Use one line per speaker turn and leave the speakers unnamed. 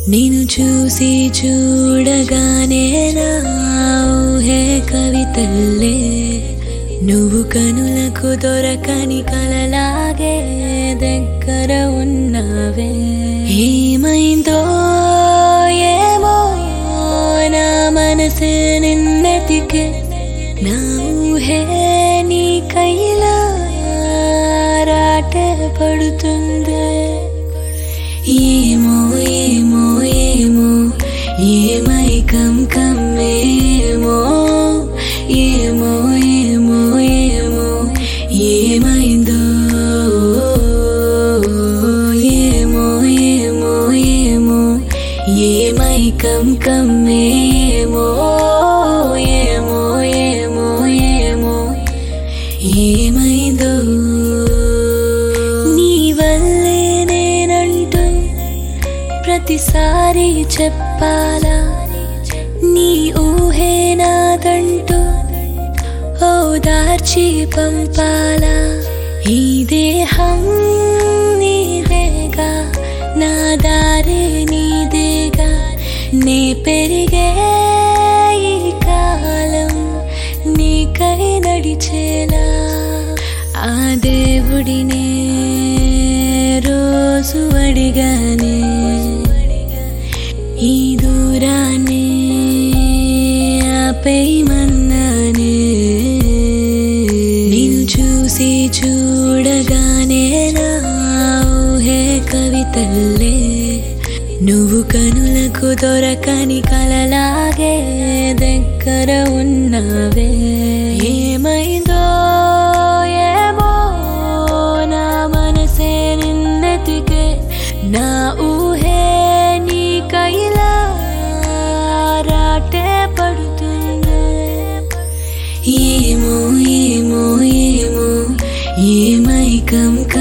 నేను చూసి చూడగానే నా ఊహే కవితల్లే నువ్వు కనులకు దొరకని కలలాగే దగ్గర ఉన్నావే ఏమైందో ఏమో నా మనసే నిన్నెతికే నా ఊహే నీ కైలా రాటే పడుతుందే ఏమో ఏమో ఏమో ఏమైకం కమ్మేమో ఏమో ఏమో ఏమో ఏమైందో ఏమో ఏమో ఏమో ఏమైకం కమ్మేమో ఏమో ఏమో ఏమో ఏమైందో నీ వల్లే నేనంటూ ప్రతిసారి చెప్పాలా నీ ఊహే నాదంటూ ఓదార్చి పంపాలా ఈ దేహం నీదేగా నా దారే నీదేగా నే పెరిగే ఈ కాలం నీకై నడిచేలా ఆ దేవుడినే రోజు అడిగానే ఈ దూరాన్ని ఆపేయమన్నానే నేను చూసి చూడగానే నా ఊహే కవితల్లే నువ్వు కనులకు దొరకని కలలాగే దగ్గర ఉన్నావే ఏమైందో ఏమో నా మనసే నిన్నెతికే నా ఊహే నీ కైలా రాటే పడుతుంది ఏమో ఏమో ఏమో ఏమైకం